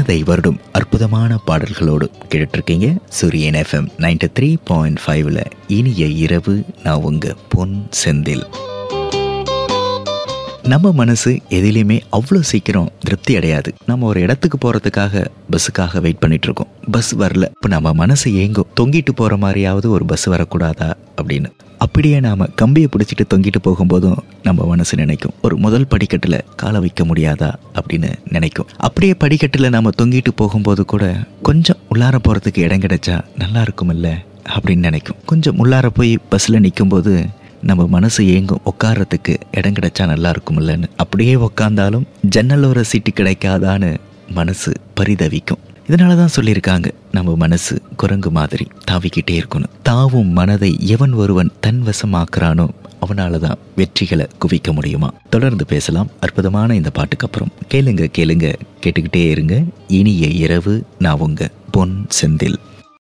மனதை வருடும் அற்புதமான பாடல்களோடு கேட்டுட்ருக்கீங்க சூரியன் எஃப்எம் நைன்டி த்ரீ பாயிண்ட் ஃபைவ்ல இனிய இரவு நான் உங்க பொன் செந்தில் நம்ம மனசு எதிலையுமே அவ்வளோ சீக்கிரம் திருப்தி அடையாது நம்ம ஒரு இடத்துக்கு போகிறதுக்காக பஸ்ஸுக்காக வெயிட் பண்ணிட்டு இருக்கோம் பஸ் வரல இப்போ நம்ம மனசு ஏங்கும் தொங்கிட்டு போகிற மாதிரியாவது ஒரு பஸ் வரக்கூடாதா அப்படின்னு அப்படியே நாம் கம்பியை பிடிச்சிட்டு தொங்கிட்டு போகும்போதும் நம்ம மனசு நினைக்கும் ஒரு முதல் படிக்கட்டில் காலை வைக்க முடியாதா அப்படின்னு நினைக்கும் அப்படியே படிக்கட்டில் நம்ம தொங்கிட்டு போகும்போது கூட கொஞ்சம் உள்ளார போகிறதுக்கு இடம் கிடைச்சா நல்லா இருக்குமில்ல அப்படின்னு நினைக்கும் கொஞ்சம் உள்ளார போய் பஸ்ஸில் நிற்கும்போது நம்ம மனசு ஏங்கும் உட்கார்றதுக்கு இடம் கிடைச்சா நல்லா இருக்குமில்லன்னு அப்படியே உக்காந்தாலும் ஜன்னலோர சீட்டு கிடைக்காதான்னு மனசு பரிதவிக்கும் இதனால தான் சொல்லியிருக்காங்க நம்ம மனசு குரங்கு மாதிரி தாவிக்கிட்டே இருக்கணும் தாவும் மனதை எவன் ஒருவன் தன் வசமாக்குறானோ அவனால தான் வெற்றிகளை குவிக்க முடியுமா தொடர்ந்து பேசலாம் அற்புதமான இந்த பாட்டுக்கு அப்புறம் கேளுங்க கேளுங்க கேட்டுக்கிட்டே இருங்க இனிய இரவு நான் உங்க பொன் செந்தில்